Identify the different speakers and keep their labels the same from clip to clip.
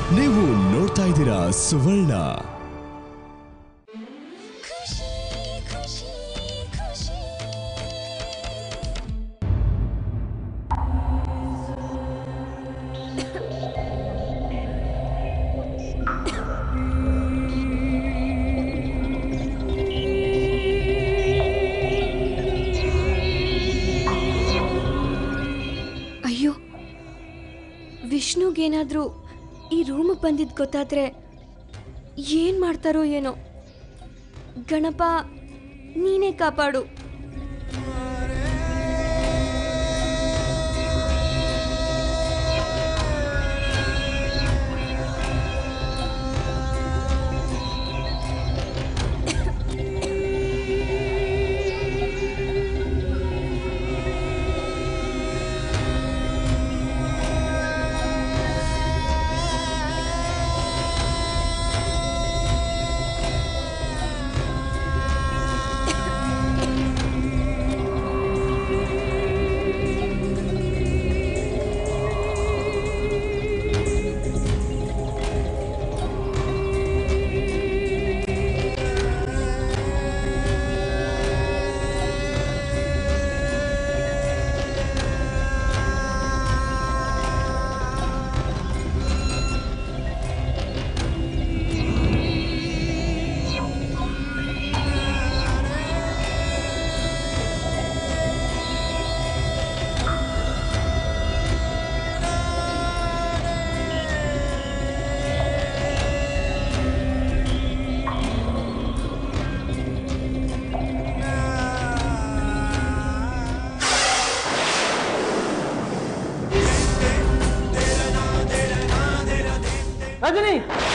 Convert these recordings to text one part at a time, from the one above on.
Speaker 1: ನೀವು ನೋಡ್ತಾ ಇದ್ದೀರಾ ಸುವರ್ಣ
Speaker 2: ಖುಷಿ ಖುಷಿ ಖುಷಿ
Speaker 3: ಅಯ್ಯೋ ವಿಷ್ಣುಗೇನಾದ್ರೂ ಈ ರೂಮಿಗೆ ಬಂದಿದ್ದು ಗೊತ್ತಾದ್ರೆ ಏನು ಮಾಡ್ತಾರೋ ಏನೋ ಗಣಪ ನೀನೇ ಕಾಪಾಡು
Speaker 4: ರಜನಿ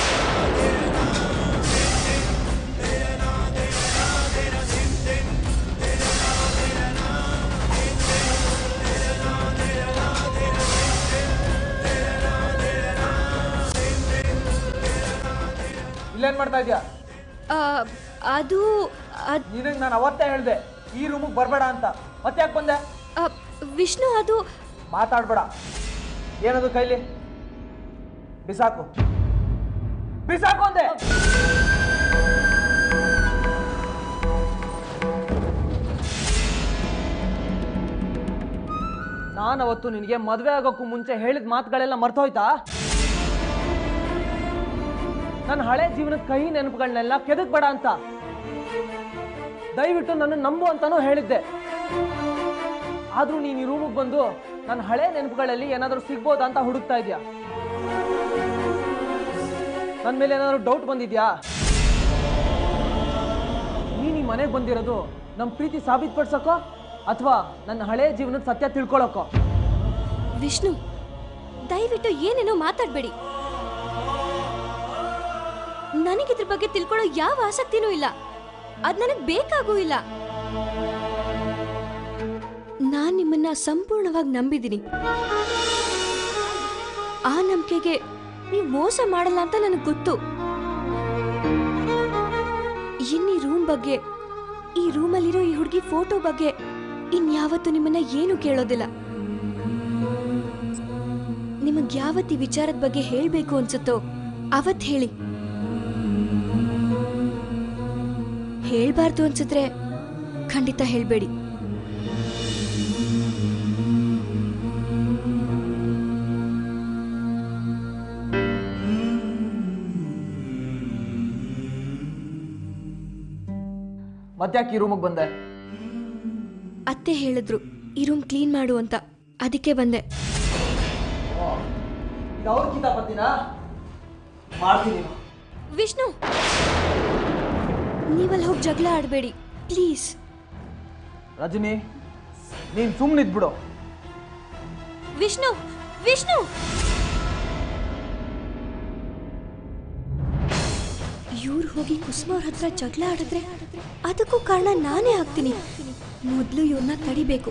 Speaker 4: ಇಲ್ಲೇನ್ ಮಾಡ್ತಾ ಇದ್ಯಾ
Speaker 3: ಆ, ಅದು ಅದ್-
Speaker 4: ನಿನಗೆ ನಾನು ಅವತ್ತೇ ಹೇಳ್ದೆ ಈ ರೂಮಿಗೆ ಬರಬೇಡ ಅಂತ ಮತ್ತೆ ಯಾಕೆ ಬಂದೆ
Speaker 3: ಆ, ವಿಷ್ಣು ಅದು
Speaker 4: ಮಾತಾಡ್ಬೇಡ ಏನದು ಕೈಲಿ ಬಿಸಾಕು ಬಿಸಾಕು ಅಂದೆ ನಾನು ಅವತ್ತು ನಿನಗೆ ಮದುವೆ ಆಗೋಕ್ಕೂ ಮುಂಚೆ ಹೇಳಿದ ಮಾತುಗಳೆಲ್ಲ ಮರ್ತೋಯ್ತಾ ನನ್ನ ಹಳೆ ಜೀವನದ ಕಹಿ ನೆನಪುಗಳನ್ನೆಲ್ಲ ಕೆದಕ್ಬೇಡ ಅಂತ ದಯವಿಟ್ಟು ನನ್ನ ನಂಬು ಅಂತಾನೂ ಹೇಳಿದ್ದೆ ಆದ್ರೂ ನೀನು ಈ ರೂಮಿಗೆ ಬಂದು ನನ್ನ ಹಳೆ ನೆನಪುಗಳಲ್ಲಿ ಏನಾದರೂ ಸಿಗ್ಬೋದಾ ಅಂತ ಹುಡುಕ್ತಾ ಇದೆಯಾ ನನ್ನ ಮೇಲೆ ಏನಾದರೂ ಡೌಟ್ ಬಂದಿದ್ಯಾ ನೀನು ಈ ಮನೆಗೆ ಬಂದಿರೋದು ನಮ್ಮ ಪ್ರೀತಿ ಸಾಬೀತುಪಡ್ಸಕ್ಕೋ ಅಥವಾ ನನ್ನ ಹಳೆ ಜೀವನದ ಸತ್ಯ ತಿಳ್ಕೊಳಕ್ಕೋ
Speaker 3: ವಿಷ್ಣು ದಯವಿಟ್ಟು ಏನೇನೋ ಮಾತಾಡಬೇಡಿ ನನಗಿದ್ರ ಬಗ್ಗೆ ತಿಳ್ಕೊಳ್ಳೋ ಯಾವ ಆಸಕ್ತಿನೂ ಇಲ್ಲ ಅದ್ ನನಗೆ ಬೇಕಾಗೂ ಇಲ್ಲ ನಾನ್ ನಿಮ್ಮನ್ನ ಸಂಪೂರ್ಣವಾಗಿ ನಂಬಿದ್ದೀನಿ ಆ ನಂಬಿಕೆಗೆ ನೀವು ಮೋಸ ಮಾಡಲ್ಲ ಅಂತ ನನಗೆ ಗೊತ್ತು ಇನ್ನೀ ರೂಮ್ ಬಗ್ಗೆ ಈ ರೂಮಲ್ಲಿರೋ ಈ ಹುಡುಗಿ ಫೋಟೋ ಬಗ್ಗೆ ಇನ್ಯಾವತ್ತೂ ನಿಮ್ಮನ್ನ ಏನು ಕೇಳೋದಿಲ್ಲ ನಿಮಗೆ ಯಾವತ್ತಿ ವಿಚಾರದ ಬಗ್ಗೆ ಹೇಳಬೇಕು ಅನ್ಸುತ್ತೋ ಅವತ್ ಹೇಳಿ ಹೇಳ್ಬಾರ್ದು ಅನ್ಸಿದ್ರೆ ಖಂಡಿತ ಹೇಳ್ಬೇಡಿ
Speaker 4: ಮತ್ತ್ಯಾಕೆ ಈ ರೂಮಿಗೆ ಬಂದೆ
Speaker 3: ಅತ್ತೆ ಹೇಳಿದ್ರು ಈ ರೂಮ್ ಕ್ಲೀನ್ ಮಾಡು ಅಂತ ಅದಕ್ಕೆ ಬಂದೆ
Speaker 4: ಇದು ಅವ್ರ ಕಿತಾಪತಿನಾ ಮಾಡ್ತೀನಿ
Speaker 3: ವಿಷ್ಣು ನೀವಲ್ಲಿ ಹೋಗಿ ಜಗಳ ಆಡಬೇಡಿ ಪ್ಲೀಸ್
Speaker 4: ರಜನಿ ನೀನು ಸುಮ್ಮನಿದ್ಬಿಡು
Speaker 3: ವಿಷ್ಣು ವಿಷ್ಣು ಇವ್ರು ಹೋಗಿ ಕುಸುಮ ಅವ್ರ ಹತ್ರ ಜಗಳ ಆಡಿದ್ರೆ ಅದಕ್ಕೂ ಕಾರಣ ನಾನೇ ಆಗ್ತೀನಿ ಮೊದಲು ಇವ್ರನ್ನ ತಡಿಬೇಕು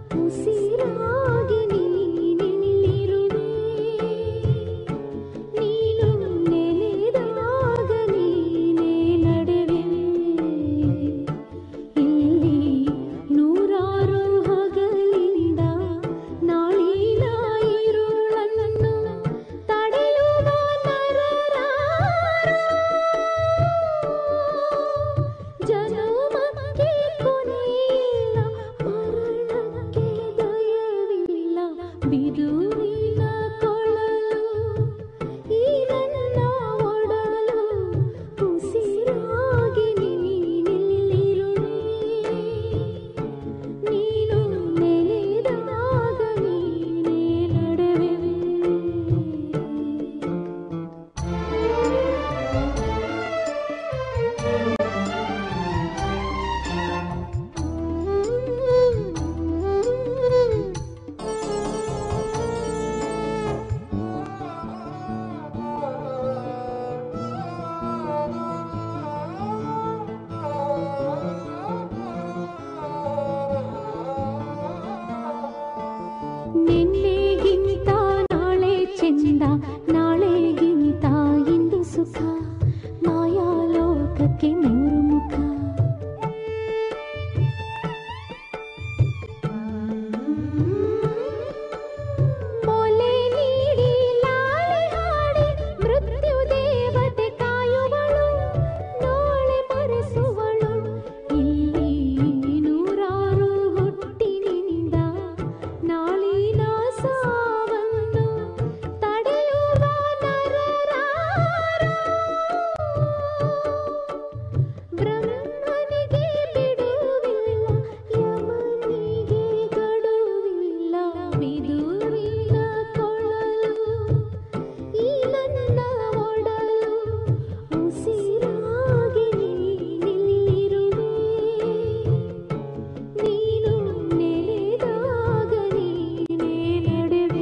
Speaker 2: ಉಸಿರಾಗಿ ನೀನಿಲ್ಲಿರುವೆ ನೀನು ನೆನೆದಾಗ ನೀನೇ ನಡೆವೆ ಇಲ್ಲಿ ನೂರಾರು ಹಗಲಿಂದ ನಾಳಿನ ಇರುಳನ್ನು ತಡೆಯುವ ನರರಾರು ಜನುಮಕ್ಕೆ ಕೊನೆಯಿಲ್ಲ ಮರಣಕ್ಕೆ ದಯವಿಲ್ಲ ಬಿದುರಿನ ಕೊಳಲು ಈ ನನ್ನ ಒಡಲು ಉಸಿರಾಗಿ ನೀನಿಲ್ಲಿರುವೆ ನೀನು ನೆನೆದಾಗ ನೀನೇ ನಡೆವೆ ನಿನ್ನೆಗಿಂತ ನಾಳೆ ಚೆಂದ ನಾಳೆಗಿಂತ ಇಂದು ಸುಖ ಮಾಯಾಲೋಕಕ್ಕೆ ಮೂರು ಮುಖ ಮೊಲೆ ನೀಡಿ ಲಾಳೆ ಹಾಡಿ ಮೃತ್ಯು ದೇವತೆ ಕಾಯುವಳು ನಾಳೆ ಮರೆಸುವಳು ಇಲ್ಲಿ ನೂರಾರು ಹುಟ್ಟಿನಿಂದ ನಾಳಿನ ಸಾವನ್ನು ತಡೆಯುವ ನರರಾರು ಬ್ರಹ್ಮನಿಗೆ ಬಿಡುವಿಲ್ಲ ಯಮನಿಗೆ ಗಡುವಿಲ್ಲ ಬಿದುವಿನ ಕೊಳಲು ಈ ನನ್ನ ಒಡಲು ಉಸಿರಾಗಿ ನೀನಿಲ್ಲಿರುವೆ ನೀನು ನೆನೆದಾಗ ನೀನೇ ನಡೆವೆ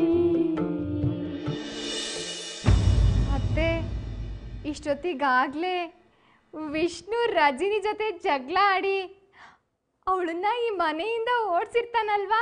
Speaker 5: ಅತ್ತೆ ಇಷ್ಟೊತ್ತಿಗಾಗಲೇ ವಿಷ್ಣು ರಜಿನಿ ಜೊತೆ ಜಗಳ ಆಡಿ ಅವಳನ್ನ ಈ ಮನೆಯಿಂದ ಓಡಿಸಿರ್ತಾನಲ್ವಾ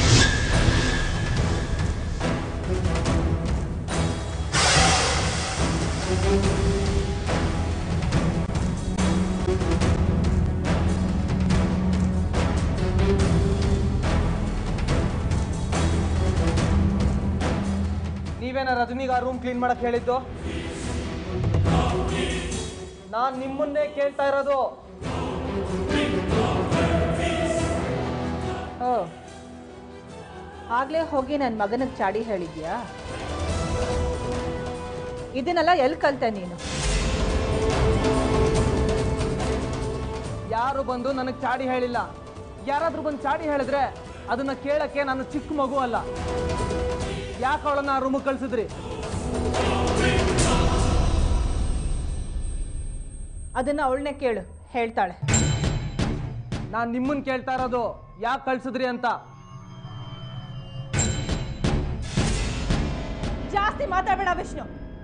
Speaker 4: ನೀವೇನ ರಜನಿಗೆ ಆ ರೂಮ್ ಕ್ಲೀನ್ ಮಾಡಕ್ ಹೇಳಿದ್ದು ನಾನ್ ನಿಮ್ಮನ್ನೇ ಕೇಳ್ತಾ ಇರೋದು
Speaker 6: ಓ ಆಗ್ಲೇ ಹೋಗಿ ನನ್ನ ಮಗನಿಗೆ ಚಾಡಿ ಹೇಳಿದ್ಯಾ ಇದನ್ನೆಲ್ಲ ಎಲ್ಲಿ ಕಲ್ತೆ ನೀನು
Speaker 4: ಯಾರು ಬಂದು ನನಗೆ ಚಾಡಿ ಹೇಳಿಲ್ಲ ಯಾರಾದ್ರೂ ಬಂದು ಚಾಡಿ ಹೇಳಿದ್ರೆ ಅದನ್ನ ಕೇಳಕ್ಕೆ ನಾನು ಚಿಕ್ಕ ಮಗು ಅಲ್ಲ ಯಾಕೆ ಅವಳನ್ನ ಆ ರೂಮಿಗೆ ಕಳ್ಸಿದ್ರಿ
Speaker 6: ಅದನ್ನ ಅವಳನ್ನೇ ಕೇಳು ಹೇಳ್ತಾಳೆ
Speaker 4: ನಾನು ನಿಮ್ಮನ್ನ ಕೇಳ್ತಾ ಇರೋದು ಯಾಕೆ ಕಳ್ಸಿದ್ರಿ ಅಂತ
Speaker 6: ಜಾಸ್ತಿ ಮಾತಾಡಬೇಡ ವಿಷ್ಣು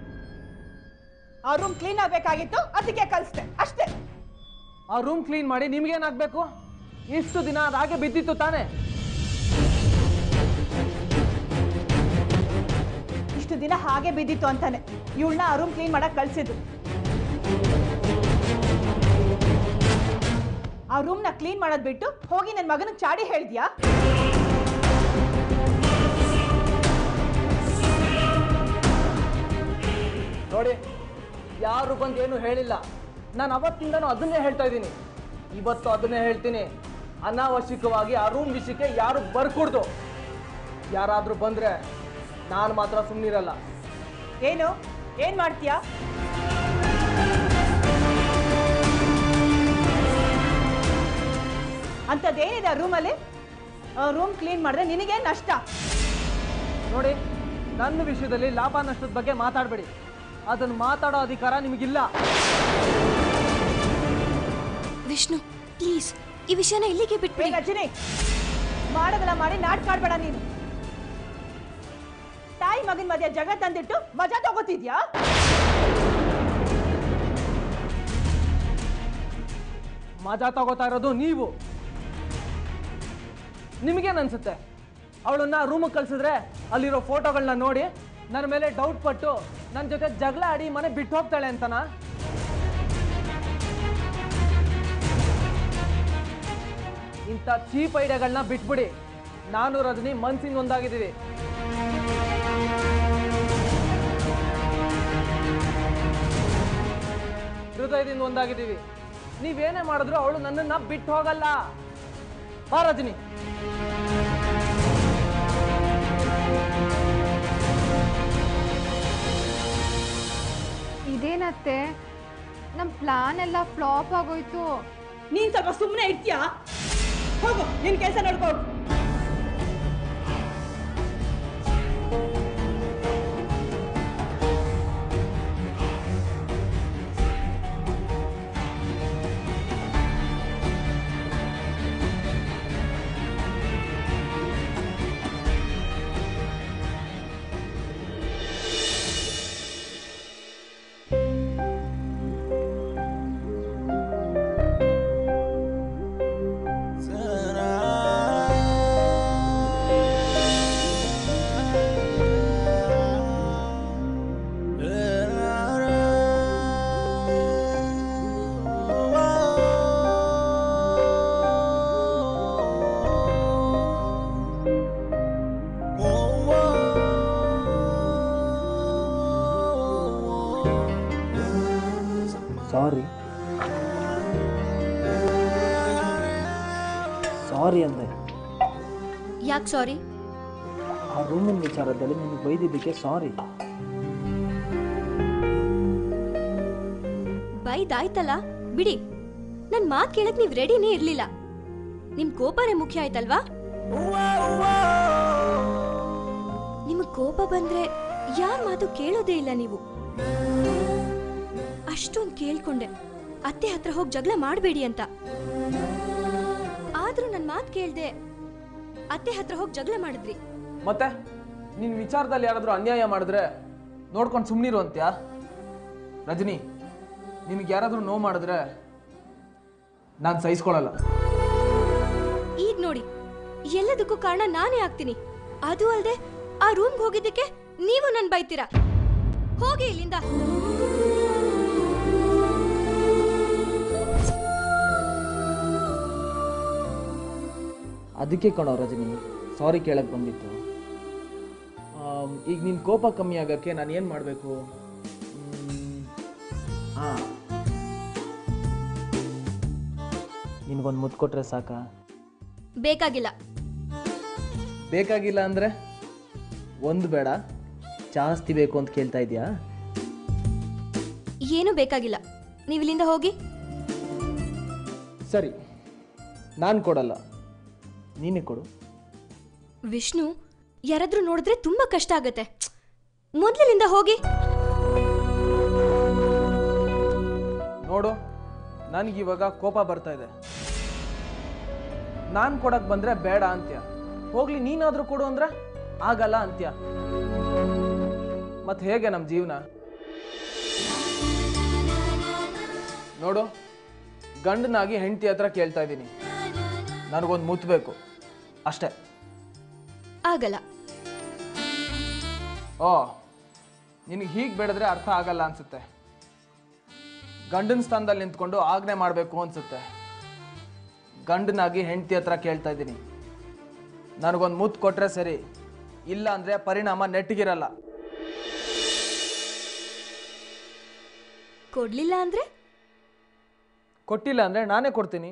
Speaker 6: ಆ ರೂಮ್ ಕ್ಲೀನ್ ಆಗ್ಬೇಕಾಗಿತ್ತು ಅದಕ್ಕೆ ಕಲಿಸ್ದೆ ಅಷ್ಟೇ
Speaker 4: ಆ ರೂಮ್ ಕ್ಲೀನ್ ಮಾಡಿ ನಿಮ್ಗೇನಾಗಬೇಕು ಇಷ್ಟು ದಿನ ಅದು ಹಾಗೆ ಬಿದ್ದಿತ್ತು ತಾನೇ
Speaker 6: ಇಷ್ಟು ದಿನ ಹಾಗೆ ಬಿದ್ದಿತ್ತು ಅಂತಾನೆ ಇವಳನ್ನ ಆ ರೂಮ್ ಕ್ಲೀನ್ ಮಾಡಕ್ ಕಳ್ಸಿದ್ದು ಆ ರೂಮ್ನ ಕ್ಲೀನ್ ಮಾಡೋದ್ ಬಿಟ್ಟು ಹೋಗಿ ನನ್ನ ಮಗನಿಗೆ ಚಾಡಿ ಹೇಳಿದ್ಯಾ
Speaker 4: ನೋಡಿ ಯಾರು ಬಂದು ಏನು ಹೇಳಿಲ್ಲ ನಾನು ಅವತ್ತಿಂದನೂ ಅದನ್ನೇ ಹೇಳ್ತಾ ಇದ್ದೀನಿ ಇವತ್ತು ಅದನ್ನೇ ಹೇಳ್ತೀನಿ ಅನಾವಶ್ಯಕವಾಗಿ ಆ ರೂಮ್ ವಿಷಯಕ್ಕೆ ಯಾರು ಬರ್ಕೊಡ್ದು ಯಾರಾದರೂ ಬಂದರೆ ನಾನು ಮಾತ್ರ ಸುಮ್ಮನಿರಲ್ಲ
Speaker 6: ಏನು ಏನ್ ಮಾಡ್ತೀಯಾ ಅಂಥದ್ದೇನಿದೆ ಆ ರೂಮಲ್ಲಿ ರೂಮ್ ಕ್ಲೀನ್ ಮಾಡಿದ್ರೆ ನಿನಗೇನು ನಷ್ಟ
Speaker 4: ನೋಡಿ ನನ್ನ ವಿಷಯದಲ್ಲಿ ಲಾಭ ನಷ್ಟದ ಬಗ್ಗೆ ಮಾತಾಡಬೇಡಿ ಅದನ್ನು ಮಾತಾಡೋ ಅಧಿಕಾರ ನಿಮಗಿಲ್ಲ
Speaker 3: ವಿಷ್ಣು ಪ್ಲೀಸ್ ಈ ವಿಷಯನ ಇಲ್ಲಿಗೆ
Speaker 6: ಏ
Speaker 3: ಬಿಟ್ಬಿಡಿ
Speaker 6: ರಜನಿ ಮಾಡೋದಲ್ಲ ಮಾಡಿ ನಾಟಕ ಆಡ್ಬೇಡ ನೀನು ತಾಯಿ ಮಗನ ಮಧ್ಯ ಜಗ ತಂದಿಟ್ಟು ಮಜಾ ತಗೋತಿದ್ಯಾ
Speaker 4: ಮಜಾ ತಗೋತಾ ಇರೋದು ನೀವು ನಿಮಗೇನು ಅನ್ಸುತ್ತೆ ಅವಳನ್ನ ರೂಮಿಗೆ ಕಳ್ಸಿದ್ರೆ ಅಲ್ಲಿರೋ ಫೋಟೋಗಳನ್ನ ನೋಡಿ ನನ್ನ ಮೇಲೆ ಡೌಟ್ ಪಟ್ಟು ನನ್ನ ಜೊತೆ ಜಗಳ ಆಡಿ ಮನೆ ಬಿಟ್ಟು ಹೋಗ್ತಾಳೆ ಅಂತನಾ ಇಂಥ ಚೀಪ್ ಐಡಿಯಾಗಳನ್ನ ಬಿಟ್ಬಿಡಿ ನಾನು ರಜನಿ ಮನ್ಸಿಂಗ್ ಒಂದಾಗಿದ್ದೀವಿ ಹೃದಯದಿಂದ ಒಂದಾಗಿದ್ದೀವಿ ನೀವೇನೇ ಮಾಡಿದ್ರು ಅವಳು ನನ್ನನ್ನ ಬಿಟ್ಟು ಹೋಗಲ್ಲ ಬಾ ರಜನಿ
Speaker 5: ಇದೇನತ್ತೆ ನಮ್ಮ ಪ್ಲಾನ್ ಎಲ್ಲ ಫ್ಲಾಪ್ ಆಗೋಯ್ತು
Speaker 6: ನೀನ್ ಸ್ವಲ್ಪ ಸುಮ್ಮನೆ ಇರ್ತೀಯಾ ಹೋಗು ನಿನ್ ಕೆಲಸ ನೋಡ್ಕೋ ಹೋಗು.
Speaker 4: ಸಾರಿ ಸಾರಿ ಅಂದೆ
Speaker 3: ಯಾಕೆ ಸಾರಿ
Speaker 4: ಆ ರೂಮಿನ ವಿಚಾರದಲ್ಲಿ ನಿಮಗೆ ಬೈದಿದ್ದಕ್ಕೆ ಸಾರಿ
Speaker 3: ಬೈದಾಯ್ತಲ್ಲ ಬಿಡಿ ನನ್ ಮಾತ್ ಕೇಳಕ್ ನೀವ್ ರೆಡಿನೇ ಇರ್ಲಿಲ್ಲ ನಿಮ್ ಕೋಪನೇ ಮುಖ್ಯ ಆಯ್ತಲ್ವಾ ನಿಮಗ್ ಕೋಪ ಬಂದ್ರೆ ಯಾರ್ ಮಾತು ಕೇಳೋದೇ ಇಲ್ಲ ನೀವು ಅಷ್ಟೊಂದ್ ಕೇಳ್ಕೊಂಡೆ ಅತ್ತೆ ಹತ್ರ ಹೋಗಿ ಜಗಳ ಮಾಡಬೇಡಿ ಅಂತ ಆದ್ರೂ ನನ್ ಮಾತ್ ಕೇಳ್ದೆ ಅತ್ತೆ ಹತ್ರ ಹೋಗಿ ಜಗಳ ಮಾಡಿದ್ರಿ
Speaker 4: ಮತ್ತೆ ನಿನ್ನ ವಿಚಾರದಲ್ಲಿ ಯಾರಾದರೂ ಅನ್ಯಾಯ ಮಾಡಿದ್ರೆ ನೋಡ್ಕೊಂಡು ಸುಮ್ಮನಿರು ಅಂತ್ಯಾ ರಜನಿ ನಿನಗೆ ಯಾರಾದರೂ ನೋವು ಮಾಡಿದ್ರೆ ನಾನು ಸಹಿಸ್ಕೊಳ್ಳಲ್ಲ
Speaker 3: ಈಗ ನೋಡಿ ಎಲ್ಲದಕ್ಕೂ ಕಾರಣ ನಾನೇ ಆಗ್ತೀನಿ ಅದು ಅಲ್ದೆ ಆ ರೂಮ್ಗೆ ಹೋಗಿದ್ದಕ್ಕೆ ನೀವು ನನ್ ಬೈತೀರಾ ಹೋಗಿ ಇಲ್ಲಿಂದ
Speaker 4: ಅದಕ್ಕೆ ಕಣೋ ರಜನಿ ಸಾರಿ ಕೇಳಕ್ಕೆ ಬಂದಿತ್ತು ಆಮ್, ಈಗ ನಿನ್ನ ಕೋಪ ಕಮ್ಮಿ ಆಗೋಕ್ಕೆ ನಾನು ಏನು ಮಾಡಬೇಕು ಹಾಂ ನಿನಗೊಂದು ಮುತ್ತು ಕೊಟ್ರೆ ಸಾಕಾ
Speaker 3: ಬೇಕಾಗಿಲ್ಲ
Speaker 4: ಬೇಕಾಗಿಲ್ಲ ಅಂದರೆ ಒಂದು ಬೇಡ ಜಾಸ್ತಿ ಬೇಕು ಅಂತ ಕೇಳ್ತಾ ಇದೆಯಾ
Speaker 3: ಏನು ಬೇಕಾಗಿಲ್ಲ ನೀವು ಇಲ್ಲಿಂದ ಹೋಗಿ
Speaker 4: ಸರಿ ನಾನು ಕೊಡಲ್ಲ ನೀನೇ ಕೊಡು
Speaker 3: ವಿಷ್ಣು ಯಾರಾದ್ರೂ ನೋಡಿದ್ರೆ ತುಂಬಾ ಕಷ್ಟ ಆಗತ್ತೆ ಮೊದ್ಲಿನಿಂದ ಹೋಗಿ
Speaker 4: ನೋಡು ನನಗಿವಾಗ ಕೋಪ ಬರ್ತಾ ಇದೆ ನಾನು ಕೊಡಕ್ ಬಂದ್ರೆ ಬೇಡ ಅಂತ್ಯ ಹೋಗ್ಲಿ ನೀನಾದ್ರೂ ಕೊಡು ಅಂದ್ರೆ ಆಗಲ್ಲ ಅಂತ್ಯ ಮತ್ತೆ ಹೇಗೆ ನಮ್ಮ ಜೀವನ ನೋಡು ಗಂಡನಾಗಿ ಹೆಂಡತಿ ಹತ್ರ ಕೇಳ್ತಾ ಇದ್ದೀನಿ ನನಗೊಂದು ಮುತ್ತಬೇಕು ಅಷ್ಟೇ
Speaker 3: ಆಗಲ್ಲ
Speaker 4: ಓ ನಿನಗೆ ಹೀಗೆ ಬೇಡಿದ್ರೆ ಅರ್ಥ ಆಗಲ್ಲ ಅನ್ಸುತ್ತೆ ಗಂಡನ ಸ್ಥಾನದಲ್ಲಿ ನಿಂತ್ಕೊಂಡು ಆಜ್ಞೆ ಮಾಡಬೇಕು ಅನ್ಸುತ್ತೆ ಗಂಡನಾಗಿ ಹೆಂಡತಿ ಹತ್ರ ಕೇಳ್ತಾ ಇದ್ದೀನಿ ನನಗೊಂದು ಮುತ್ತು ಕೊಟ್ರೆ ಸರಿ ಇಲ್ಲ ಅಂದ್ರೆ ಪರಿಣಾಮ ನೆಟ್ಟಿಗಿರಲ್ಲ
Speaker 3: ಕೊಡ್ಲಿಲ್ಲ ಅಂದ್ರೆ
Speaker 4: ಕೊಟ್ಟಿಲ್ಲ ಅಂದ್ರೆ ನಾನೇ ಕೊಡ್ತೀನಿ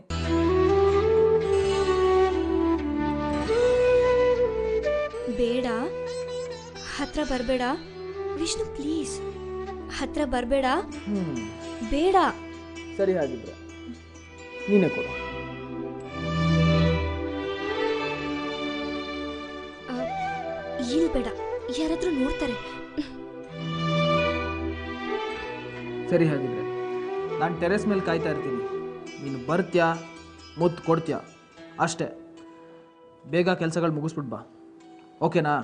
Speaker 3: ಬೇಡ ಹತ್ರ ಬರಬೇಡ ವಿಷ್ಣು ಪ್ಲೀಸ್ ಹತ್ರ ಬರಬೇಡ
Speaker 4: ಹ್ಮ್
Speaker 3: ಬೇಡ
Speaker 4: ಸರಿ ಹಾಗಿದ್ರೆ ನೀನೇ ಕೊಡು
Speaker 3: ಆ, ಇಲ್ಲಿ ಬೇಡ ಯಾರಾದ್ರೂ ನೋಡ್ತಾರೆ
Speaker 4: ಸರಿ ಹಾಗಿದ್ರೆ ನಾನು ಟೆರೆಸ್ ಮೇಲೆ ಕಾಯ್ತಾ ಇರ್ತೀನಿ ನೀನು ಬರ್ತ್ಯಾ ಮುತ್ತು ಕೊಡ್ತೀಯಾ ಅಷ್ಟೇ ಬೇಗ ಕೆಲಸಗಳು ಮುಗಿಸ್ಬಿಟ್ಟು ಬಾ ಓಕೆನಾ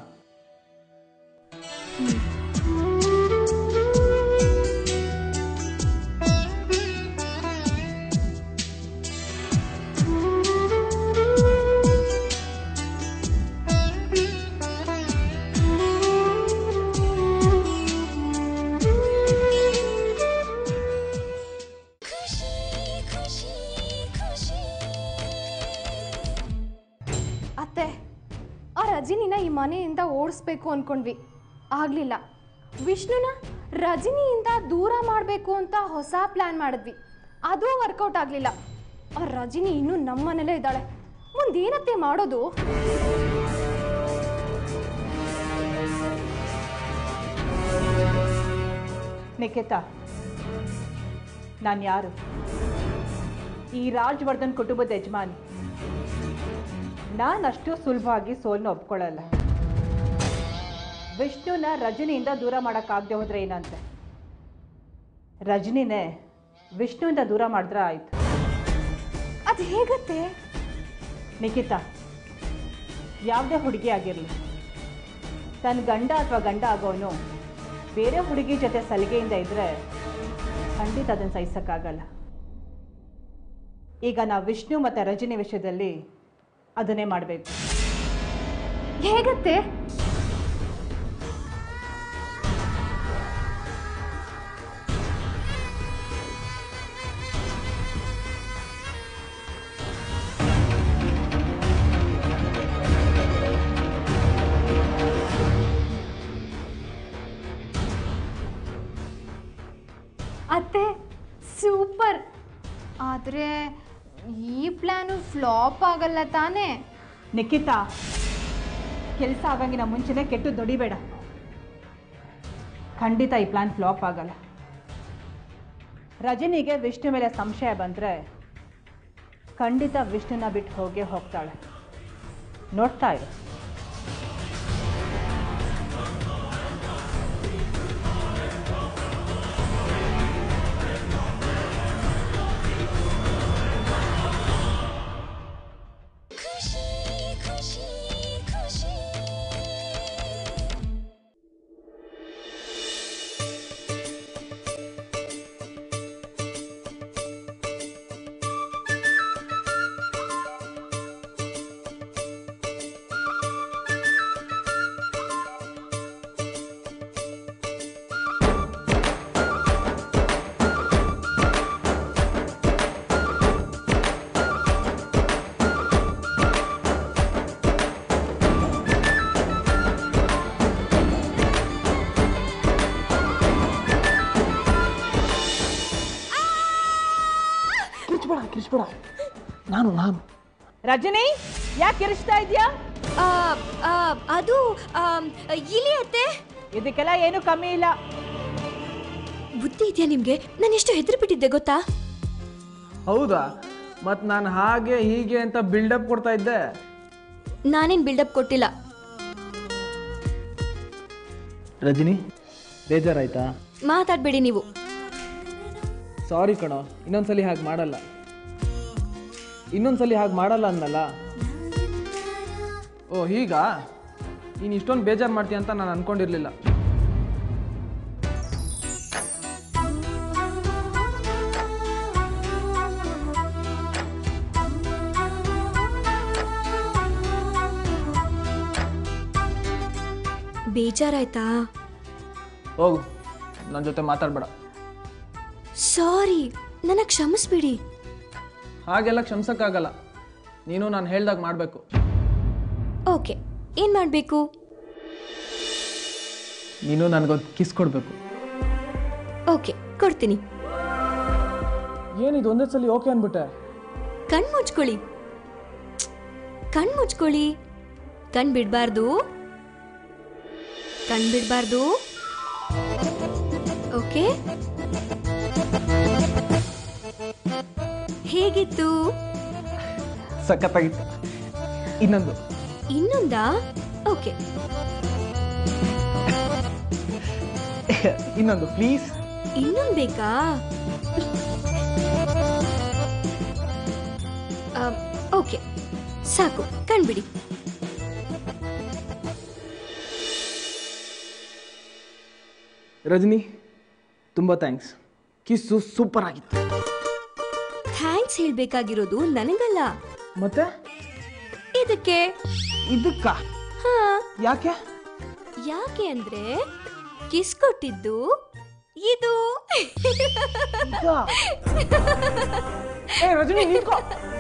Speaker 5: ರಜಿನಿನ ಈ ಮನೆಯಿಂದ ಓಡಿಸ್ಬೇಕು ಅಂದ್ಕೊಂಡ್ವಿ ಆಗಲಿಲ್ಲ ವಿಷ್ಣುನ ರಜಿನಿಯಿಂದ ದೂರ ಮಾಡಬೇಕು ಅಂತ ಹೊಸ ಪ್ಲ್ಯಾನ್ ಮಾಡಿದ್ವಿ ಅದು ವರ್ಕೌಟ್ ಆಗಲಿಲ್ಲ ಆ ರಜಿನಿ ಇನ್ನೂ ನಮ್ಮ ಮನೇಲೇ ಇದ್ದಾಳೆ ಮುಂದೇನತ್ತೆ ಮಾಡೋದು
Speaker 6: ನಿಖಿತಾ ನಾನು ಯಾರು ಈ ರಾಜ್ವರ್ಧನ್ ಕುಟುಂಬದ ಯಜಮಾನಿ ನಾನು ಅಷ್ಟು ಸುಲಭವಾಗಿ ಸೋಲ್ನ ಒಪ್ಕೊಳ್ಳಲ್ಲ ವಿಷ್ಣುನ ರಜನಿಯಿಂದ ದೂರ ಮಾಡೋಕ್ಕಾಗದೆ ಹೋದ್ರೆ ಏನಂತೆ ರಜನಿನೇ ವಿಷ್ಣುವಿಂದ ದೂರ ಮಾಡಿದ್ರೆ ಆಯ್ತು
Speaker 5: ಅದು ಹೇಗತ್ತೆ
Speaker 6: ನಿಖಿತಾ ಯಾವುದೇ ಹುಡುಗಿ ಆಗಿರಲಿ ತನ್ನ ಗಂಡ ಅಥವಾ ಗಂಡ ಆಗೋನು ಬೇರೆ ಹುಡುಗಿ ಜೊತೆ ಸಲಿಗೆಯಿಂದ ಇದ್ದರೆ ಖಂಡಿತ ಅದನ್ನು ಸಹಿಸೋಕ್ಕಾಗಲ್ಲ ಈಗ ನಾವು ವಿಷ್ಣು ಮತ್ತು ರಜನಿ ವಿಷಯದಲ್ಲಿ ಅದನ್ನೇ ಮಾಡಬೇಕು
Speaker 5: ಹೇಗತ್ತೆ ಅತ್ತೆ ಸೂಪರ್ ಆದರೆ ಈ ಪ್ಲ್ಯಾನು ಫ್ಲಾಪ್ ಆಗಲ್ಲ ತಾನೇ
Speaker 6: ನಿಖಿತಾ ಕೆಲಸ ಆಗಂಗಿನ ಮುಂಚೆನೇ ಕೆಟ್ಟು ದುಡಿಬೇಡ ಖಂಡಿತ ಈ ಪ್ಲಾನ್ ಫ್ಲಾಪ್ ಆಗಲ್ಲ ರಜನಿಗೆ ವಿಷ್ಣು ಮೇಲೆ ಸಂಶಯ ಬಂದರೆ ಖಂಡಿತ ವಿಷ್ಣುನ ಬಿಟ್ಟು ಹೋಗೇ ಹೋಗ್ತಾಳೆ ನೋಡ್ತಾ ಇರು
Speaker 4: ಕಿರ್ಚ್ಬೇಡ ಕಿರ್ಚ್ಬೇಡ ನಾನು ನಾನು
Speaker 6: ರಜನಿ ಯಾಕೆ ಕಿರಿಸ್ತಾ ಇದೆಯಾ
Speaker 3: ಆ, ಆ, ಅದು ಆಮ್, ಇಲಿ ಅತ್ತೆ
Speaker 6: ಇದಕ್ಕೆಲ್ಲ ಏನು ಕಮ್ಮಿ ಇಲ್ಲ
Speaker 3: ಬುದ್ಧಿ ಇದೆಯಾ ನಿಮ್ಗೆ ನಾನು ಎಷ್ಟು ಹೆದರಿ ಬಿಟ್ಟಿದ್ದೆ ಗೊತ್ತಾ
Speaker 4: ಹೌದಾ ಮತ್ತು ನಾನು ಹಾಗೆ ಹೀಗೆ ಅಂತ ಬಿಲ್ಡಪ್ ಕೊಡ್ತಾ ಇದ್ದೆ
Speaker 3: ನಾನೇನ್ ಬಿಲ್ಡಪ್ ಕೊಟ್ಟಿಲ್ಲ
Speaker 4: ರಜನಿ ಬೇಜಾರಾಯ್ತಾ
Speaker 3: ಮಾತಾಡ್ಬೇಡಿ ನೀವು
Speaker 4: ಸಾರಿ ಕಣೋ ಇನ್ನೊಂದ್ಸಲಿ ಹಾಗೆ ಮಾಡಲ್ಲ ಇನ್ನೊಂದ್ಸಲಿ ಹಾಗೆ ಮಾಡಲ್ಲ ಅನ್ನಲ್ಲ ಓ ಹೀಗಾ ನೀನು ಇಷ್ಟೊಂದು ಬೇಜಾರು ಮಾಡ್ತೀಯ ಅಂತ ನಾನು ಅನ್ಕೊಂಡಿರ್ಲಿಲ್ಲ
Speaker 3: ಬೇಜಾರಾಯ್ತಾ
Speaker 4: ಹೋಗು ನನ್ನ ಜೊತೆ ಮಾತಾಡಬೇಡ
Speaker 3: ಸಾರಿ ನನ್ನ ಕ್ಷಮಿಸ್ಬಿಡಿ
Speaker 4: ಹಾಗೆಲ್ಲ ಕ್ಷಮಿಸೋಕ್ಕಾಗಲ್ಲ ನೀನು ನಾನು ಹೇಳ್ದಾಗ ಮಾಡಬೇಕು
Speaker 3: ಓಕೆ ಏನ್ ಮಾಡ್ಬೇಕು
Speaker 4: ನೀನು ನನಗೊಂದು ಕಿಸ್ ಕೊಡಬೇಕು
Speaker 3: ಓಕೆ ಕೊಡ್ತೀನಿ
Speaker 4: ಏನಿದು ಒಂದೇ ಸಲ ಓಕೆ ಅಂದ್ಬಿಟ್ಟೆ
Speaker 3: ಕಣ್ ಮುಚ್ಕೊಳ್ಳಿ ಕಣ್ ಮುಚ್ಕೊಳ್ಳಿ ಕಣ್ ಬಿಡಬಾರ್ದು ಕಣ್ ಬಿಡಬಾರ್ದು ಓಕೆ ಹೇಗಿತ್ತು
Speaker 4: ಸಖತ್ತಾಗಿತ್ತು ಇನ್ನೊಂದು
Speaker 3: ಇನ್ನೊಂದಾ ಓಕೆ
Speaker 4: ಇನ್ನೊಂದು ಪ್ಲೀಸ್
Speaker 3: ಇನ್ನೊಂದು ಬೇಕಾ ಆ, ಓಕೆ ಸಾಕು ಕಣ್ಬಿಡಿ
Speaker 4: ರಜನಿ ತುಂಬ ಥ್ಯಾಂಕ್ಸ್ ಕಿಸ್ಸು ಸೂಪರ್ ಆಗಿತ್ತು
Speaker 3: ಥ್ಯಾಂಕ್ಸ್ ಹೇಳ್ಬೇಕಾಗಿರೋದು ನನಗಲ್ಲ
Speaker 4: ಮತ್ತೆ
Speaker 3: ಇದಕ್ಕೆ
Speaker 4: ಇದಕ್ಕ
Speaker 3: ಹಾ
Speaker 4: ಯಾಕೆ
Speaker 3: ಯಾಕೆ ಅಂದ್ರೆ ಕಿಸ್ ಕೊಟ್ಟಿದ್ದು ಇದು
Speaker 4: ಏ ರಜನಿ ನಿಂತ್ಕೋ